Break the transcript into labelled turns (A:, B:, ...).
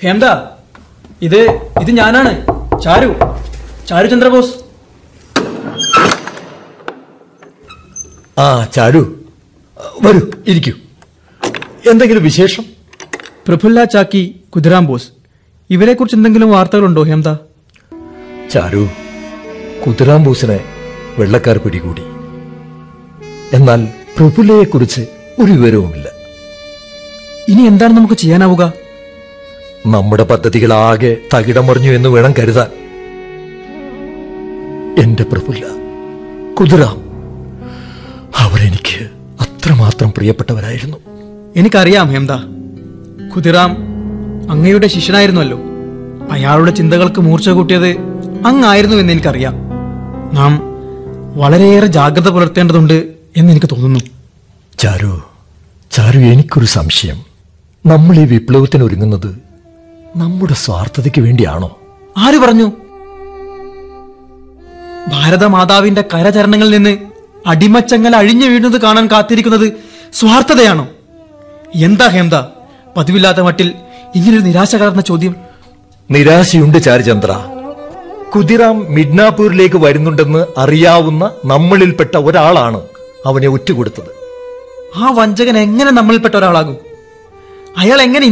A: ഹേമന്ത ഇത് ഇത് ഞാനാണ് ചാരു ചാരു ചന്ദ്രബോസ്
B: ആ ചാരു വരൂ ഇരിക്കൂ എന്തെങ്കിലും വിശേഷം
A: പ്രഫുല്ല ചാക്കി കുതിരാം ബോസ് ഇവരെക്കുറിച്ച് എന്തെങ്കിലും വാർത്തകളുണ്ടോ ഹേമന്ത
B: ചാരു കുതിരാംബൂസിനെ വെള്ളക്കാർ പിടികൂടി എന്നാൽ പ്രഫുല്ലയെക്കുറിച്ച് ഒരു വിവരവുമില്ല
A: ഇനി എന്താണ് നമുക്ക് ചെയ്യാനാവുക
B: നമ്മുടെ പദ്ധതികളാകെ തകിടമറിഞ്ഞു എന്ന് വേണം കരുതാൻ എന്റെ പ്രഫുല്ല കുതിരാം അവരെനിക്ക് അത്രമാത്രം പ്രിയപ്പെട്ടവരായിരുന്നു
A: എനിക്കറിയാം ഹേമന്ത ഖുദിറാം അങ്ങയുടെ ശിഷ്യനായിരുന്നല്ലോ അയാളുടെ ചിന്തകൾക്ക് മൂർച്ച കൂട്ടിയത് അങ്ങായിരുന്നു എന്ന് എനിക്കറിയാം നാം വളരെയേറെ ജാഗ്രത പുലർത്തേണ്ടതുണ്ട് എന്ന് എനിക്ക് തോന്നുന്നു
B: ചാരു ചാരു എനിക്കൊരു സംശയം നമ്മൾ ഈ വിപ്ലവത്തിന് ഒരുങ്ങുന്നത് നമ്മുടെ സ്വാർത്ഥതയ്ക്ക് വേണ്ടിയാണോ
A: ആര് പറഞ്ഞു ഭാരതമാതാവിന്റെ കരചരണങ്ങളിൽ നിന്ന് അടിമച്ചങ്ങൽ അഴിഞ്ഞു വീഴുന്നത് കാണാൻ കാത്തിരിക്കുന്നത് സ്വാർത്ഥതയാണോ എന്താ ഹേമന്ത പതിവില്ലാത്ത മട്ടിൽ ഇങ്ങനൊരു നിരാശ കലർന്ന ചോദ്യം
B: നിരാശയുണ്ട് ചാരുചന്ദ്ര കുതിറാം മിഡ്നാപൂരിലേക്ക് വരുന്നുണ്ടെന്ന് അറിയാവുന്ന നമ്മളിൽപ്പെട്ട ഒരാളാണ് അവനെ ഒറ്റുകൊടുത്തത്
A: ആ വഞ്ചകൻ എങ്ങനെ നമ്മളിൽപ്പെട്ട ഒരാളാകും അയാൾ എങ്ങനെ